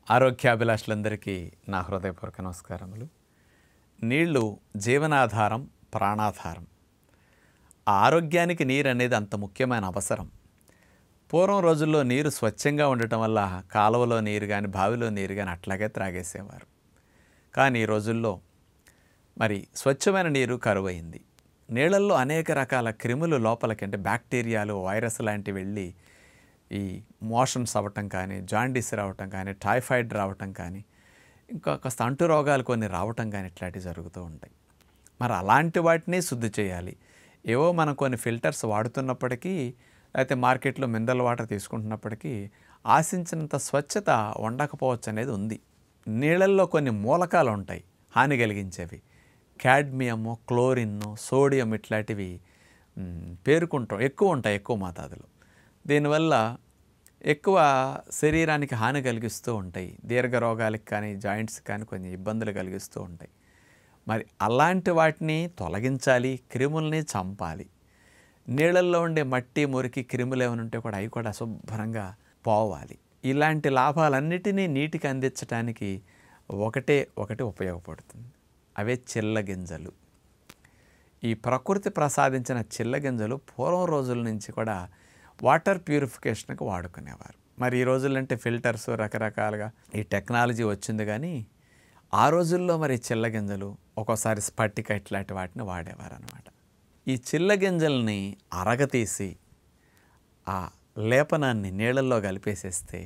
ఆరోగ్యాభిలాషులందరికీ నా హృదయపూర్వక నమస్కారములు నీళ్లు జీవనాధారం ప్రాణాధారం ఆ ఆరోగ్యానికి నీరు అనేది అంత ముఖ్యమైన అవసరం పూర్వం రోజుల్లో నీరు స్వచ్ఛంగా ఉండటం వల్ల కాలువలో నీరు కానీ బావిలో నీరు కానీ అట్లాగే త్రాగేసేవారు కానీ ఈ రోజుల్లో మరి స్వచ్ఛమైన నీరు కరువైంది నీళ్ళల్లో అనేక రకాల క్రిములు లోపలికి అంటే బ్యాక్టీరియాలు వైరస్ లాంటివి వెళ్ళి ఈ మోషన్స్ అవ్వటం కానీ జాండీస్ రావటం కానీ టైఫాయిడ్ రావటం కానీ ఇంకా కాస్త అంటు రోగాలు కొన్ని రావటం కానీ ఇట్లాంటివి జరుగుతూ ఉంటాయి మరి అలాంటి వాటిని శుద్ధి చేయాలి ఏవో మనం కొన్ని ఫిల్టర్స్ వాడుతున్నప్పటికీ లేకపోతే మార్కెట్లో మినరల్ వాటర్ తీసుకుంటున్నప్పటికీ ఆశించినంత స్వచ్ఛత ఉండకపోవచ్చు అనేది ఉంది నీళ్ళల్లో కొన్ని మూలకాలు ఉంటాయి హాని కలిగించేవి క్యాడ్మియము క్లోరిన్ సోడియం ఇట్లాంటివి మ్, పేరుకుంటాం ఎక్కువ ఉంటాయి ఎక్కువ మోతాదులో దీనివల్ల ఎక్కువ శరీరానికి హాని కలిగిస్తూ ఉంటాయి దీర్ఘ రోగాలకు కానీ జాయింట్స్ కానీ కొన్ని ఇబ్బందులు కలిగిస్తూ ఉంటాయి మరి అలాంటి వాటిని తొలగించాలి క్రిముల్ని చంపాలి నీళ్ళల్లో ఉండే మట్టి మురికి క్రిములు ఏమైనా ఉంటే కూడా అవి కూడా శుభ్రంగా పోవాలి ఇలాంటి లాభాలన్నిటినీ నీటికి అందించడానికి ఒకటే ఒకటి ఉపయోగపడుతుంది అవే చిల్ల గింజలు ఈ ప్రకృతి ప్రసాదించిన చిల్ల గింజలు పూర్వం రోజుల నుంచి కూడా వాటర్ ప్యూరిఫికేషన్కి వాడుకునేవారు మరి ఈ రోజుల్లో అంటే ఫిల్టర్స్ రకరకాలుగా ఈ టెక్నాలజీ వచ్చింది కానీ ఆ రోజుల్లో మరి చిల్ల గింజలు ఒక్కోసారి స్పట్టిక ఇట్లాంటి వాటిని వాడేవారు అనమాట ఈ చిల్ల గింజల్ని అరగతీసి ఆ లేపనాన్ని నీళ్ళల్లో కలిపేసేస్తే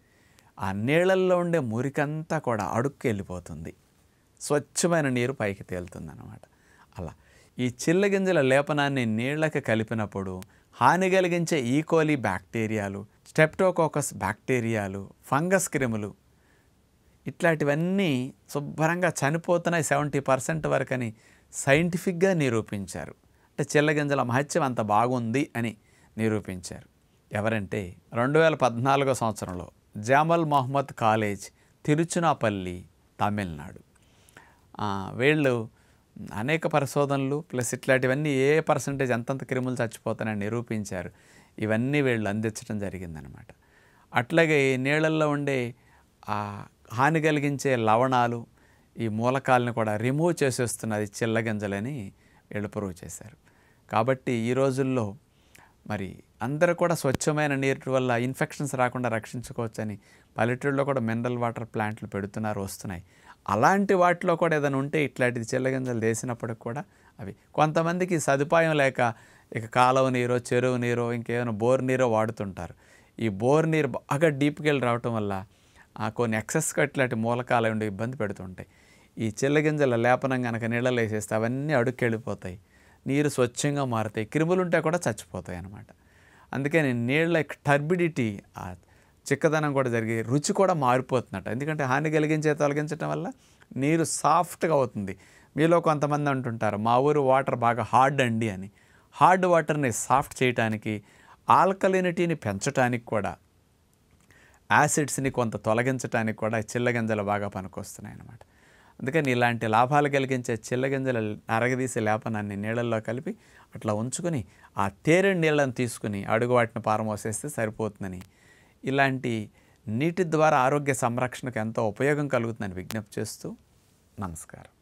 ఆ నీళ్ళల్లో ఉండే మురికంతా కూడా అడుక్కి వెళ్ళిపోతుంది స్వచ్ఛమైన నీరు పైకి తేలుతుందన్నమాట అలా ఈ చిల్లగింజల లేపనాన్ని నీళ్ళకి కలిపినప్పుడు హాని కలిగించే ఈకోలీ బ్యాక్టీరియాలు స్టెప్టోకోకస్ బ్యాక్టీరియాలు ఫంగస్ క్రిములు ఇట్లాంటివన్నీ శుభ్రంగా చనిపోతున్నాయి సెవెంటీ పర్సెంట్ వరకని సైంటిఫిక్గా నిరూపించారు అంటే చిల్లగింజల మహత్యం అంత బాగుంది అని నిరూపించారు ఎవరంటే రెండు వేల పద్నాలుగో సంవత్సరంలో జామల్ మొహమ్మద్ కాలేజ్ తిరుచునాపల్లి తమిళనాడు ఆ, వీళ్ళు అనేక పరిశోధనలు ప్లస్ ఇట్లాంటివన్నీ ఏ పర్సంటేజ్ ఎంతంత క్రిములు చచ్చిపోతాయని నిరూపించారు ఇవన్నీ వీళ్ళు అందించడం జరిగిందనమాట అట్లాగే ఈ నీళ్ళల్లో ఉండే ఆ హాని కలిగించే లవణాలు ఈ మూలకాలను కూడా రిమూవ్ చేసేస్తున్నది చిల్లగింజలని వీళ్ళు ప్రూవ్ చేశారు కాబట్టి ఈ రోజుల్లో మరి అందరూ కూడా స్వచ్ఛమైన నీటి వల్ల ఇన్ఫెక్షన్స్ రాకుండా రక్షించుకోవచ్చని పల్లెటూరులో కూడా మినరల్ వాటర్ ప్లాంట్లు పెడుతున్నారు వస్తున్నాయి అలాంటి వాటిలో కూడా ఏదైనా ఉంటే ఇట్లాంటిది చిల్లగింజలు వేసినప్పటికి కూడా అవి కొంతమందికి సదుపాయం లేక ఇక కాలువ నీరో చెరువు నీరో ఇంకేమైనా బోర్ నీరో వాడుతుంటారు ఈ బోర్ నీరు బాగా డీప్కి వెళ్ళి రావటం వల్ల ఆ కొన్ని ఎక్సెస్గా ఇట్లాంటి మూలకాలు ఉండి ఇబ్బంది పెడుతుంటాయి ఈ చిల్లగింజల లేపనం కనుక నీళ్ళలో వేసేస్తే అవన్నీ అడుక్కెళ్ళిపోతాయి నీరు స్వచ్ఛంగా మారుతాయి క్రిములు ఉంటే కూడా చచ్చిపోతాయి అన్నమాట అందుకని నీళ్ళ టర్బిడిటీ ఆ చిక్కదనం కూడా జరిగి రుచి కూడా మారిపోతున్నట్టు ఎందుకంటే హాని కలిగించే తొలగించడం వల్ల నీరు సాఫ్ట్గా అవుతుంది మీలో కొంతమంది అంటుంటారు మా ఊరు వాటర్ బాగా హార్డ్ అండి అని హార్డ్ వాటర్ని సాఫ్ట్ చేయడానికి ఆల్కలినిటీని పెంచడానికి కూడా యాసిడ్స్ని కొంత తొలగించడానికి కూడా ఈ చిల్లగింజలు బాగా పనికొస్తున్నాయి అన్నమాట అందుకని ఇలాంటి లాభాలు కలిగించే చిల్లగింజల అరగదీసే లేపనాన్ని నీళ్ళల్లో కలిపి అట్లా ఉంచుకొని ఆ తేరెడు నీళ్ళని తీసుకుని అడుగు వాటిని పారమోసేస్తే సరిపోతుందని ఇలాంటి నీటి ద్వారా ఆరోగ్య సంరక్షణకు ఎంతో ఉపయోగం కలుగుతుందని విజ్ఞప్తి చేస్తూ నమస్కారం